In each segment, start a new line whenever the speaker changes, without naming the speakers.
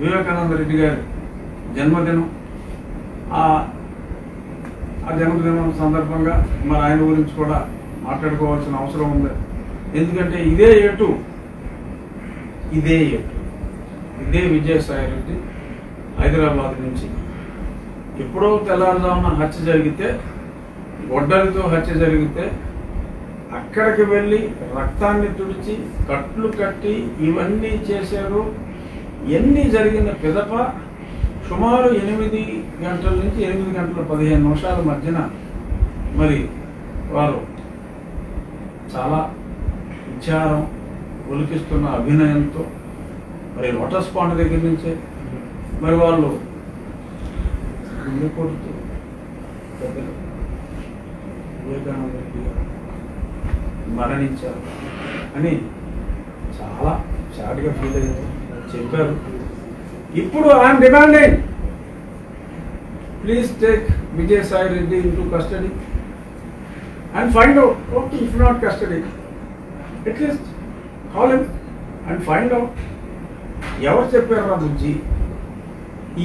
వివేకానంద రెడ్డి గారి జన్మదినం ఆ ఆ జన్మదినం సందర్భంగా మరి ఆయన గురించి కూడా మాట్లాడుకోవాల్సిన అవసరం ఉంది ఎందుకంటే ఇదే ఎటు ఇదే ఎటు ఇదే విజయసాయి రెడ్డి హైదరాబాద్ నుంచి ఎప్పుడో తెల్లారుజామున హత్య జరిగితే గొడ్డలితో హత్య జరిగితే అక్కడికి వెళ్ళి రక్తాన్ని తుడిచి కట్లు కట్టి ఇవన్నీ చేశారు ఎన్ని జరిగిన పిదప సుమారు ఎనిమిది గంటల నుంచి ఎనిమిది గంటల పదిహేను నిమిషాల మధ్యన మరి వారు చాలా విచారం ఉలికిస్తున్న అభినయంతో మరి లోటస్ పాండ్ దగ్గర నుంచే మరి వాళ్ళు గుండె కొడుతూ పెద్దలు వివేకానంద రెడ్డి గారు మరణించారు అని చాలా సాడ్గా ఫీల్ అయ్యారు చెప్పారు ఇప్పుడు I'm demanding please take Vijayasai Reddy into custody and find out okay if not custody at least call him and find out ఎవరు చెప్పారు రా బుజ్జి ఈ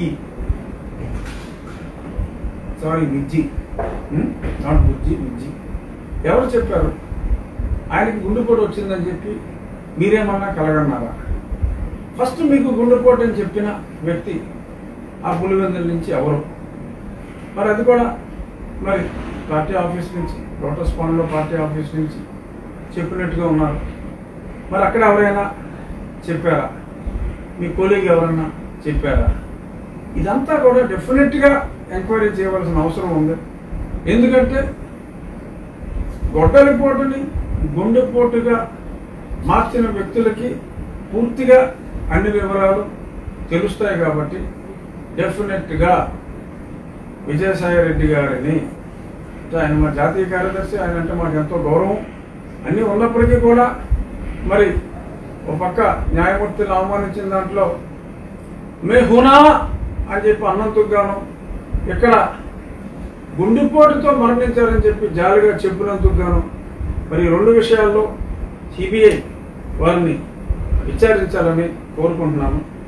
సారీ మిజ్జి నాట్ బుజ్జి మిజ్జి ఎవరు చెప్పారు ఆయనకి గుండెపోటు వచ్చిందని చెప్పి మీరేమన్నా కలగన్నారా ఫస్ట్ మీకు గుండెపోటు అని చెప్పిన వ్యక్తి ఆ పులివెందుల నుంచి ఎవరు మరి అది కూడా మరి పార్టీ ఆఫీస్ నుంచి లోటస్ పాండ్లో పార్టీ ఆఫీస్ నుంచి చెప్పినట్టుగా ఉన్నారు మరి అక్కడ ఎవరైనా చెప్పారా మీ కోలీగ్ ఎవరన్నా చెప్పారా ఇదంతా కూడా డెఫినెట్గా ఎంక్వైరీ చేయవలసిన అవసరం ఉంది ఎందుకంటే గొడ్డలిపోటుని గుండెపోటుగా మార్చిన వ్యక్తులకి పూర్తిగా అన్ని వివరాలు తెలుస్తాయి కాబట్టి డెఫినెట్గా విజయసాయి రెడ్డి గారిని అంటే ఆయన మా జాతీయ కార్యదర్శి ఆయన అంటే మాకు ఎంతో గౌరవం అన్నీ ఉన్నప్పటికీ కూడా మరి ఒక పక్క న్యాయమూర్తిని అవమానించిన దాంట్లో మే హునా అని చెప్పి అన్నందుకు గాను ఇక్కడ గుండెపోటుతో మరణించారని చెప్పి జాలిగా చెప్పినందుకు గాను మరి ఈ రెండు విషయాల్లో సిబిఐ వారిని విచారించాలని కోరుకుంటున్నాను